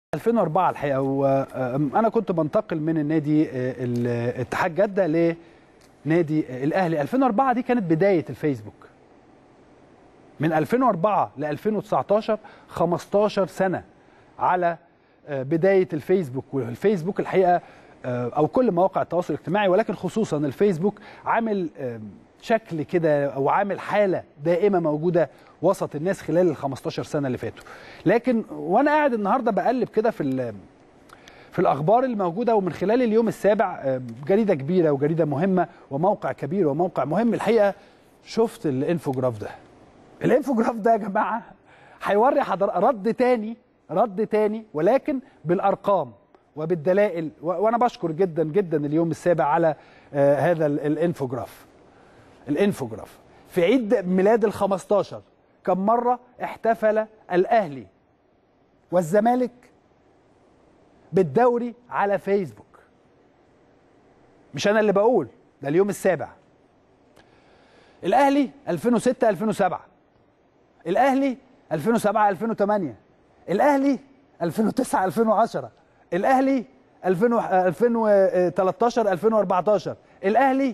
2004 الحقيقه وانا كنت بنتقل من النادي الاتحاد جده لنادي الاهلي 2004 دي كانت بدايه الفيسبوك من 2004 ل 2019 15 سنه على بدايه الفيسبوك والفيسبوك الحقيقه او كل مواقع التواصل الاجتماعي ولكن خصوصا الفيسبوك عامل شكل كده او عامل حاله دائمه موجوده وسط الناس خلال ال 15 سنه اللي فاتوا لكن وانا قاعد النهارده بقلب كده في في الاخبار الموجوده ومن خلال اليوم السابع جريده كبيره وجريده مهمه وموقع كبير وموقع مهم الحقيقه شفت الانفوجراف ده الانفوجراف ده يا جماعه هيوري حضر رد تاني رد تاني ولكن بالارقام وبالدلائل وانا بشكر جدا جدا اليوم السابع على هذا الانفوجراف الانفوجراف في عيد ميلاد ال 15 كم مره احتفل الاهلي والزمالك بالدوري على فيسبوك مش انا اللي بقول ده اليوم السابع الاهلي 2006 2007 الاهلي 2007 2008 الاهلي 2009 2010 الاهلي 2013 2014 الاهلي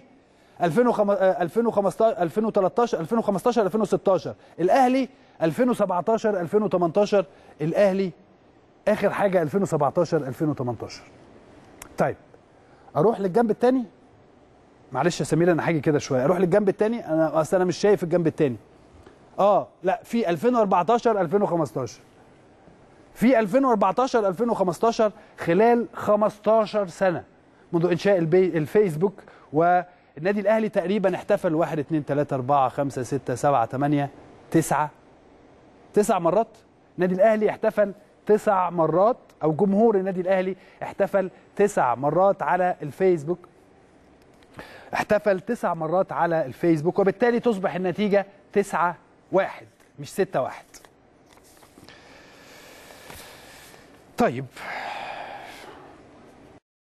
2015 2013 2015 2016 الاهلي 2017 2018 الاهلي اخر حاجه 2017 2018 طيب اروح للجنب الثاني معلش يا سمير انا هاجي كده شويه اروح للجنب الثاني انا اصل انا مش شايف الجنب الثاني اه لا في 2014 2015 في 2014 2015 خلال 15 سنه منذ انشاء الفيسبوك والنادي الاهلي تقريبا احتفل 1 2 3 4 5 6 7 8 9 تسع مرات النادي الاهلي احتفل تسع مرات او جمهور النادي الاهلي احتفل تسع مرات على الفيسبوك احتفل تسع مرات على الفيسبوك وبالتالي تصبح النتيجه تسعة واحد مش ستة واحد طيب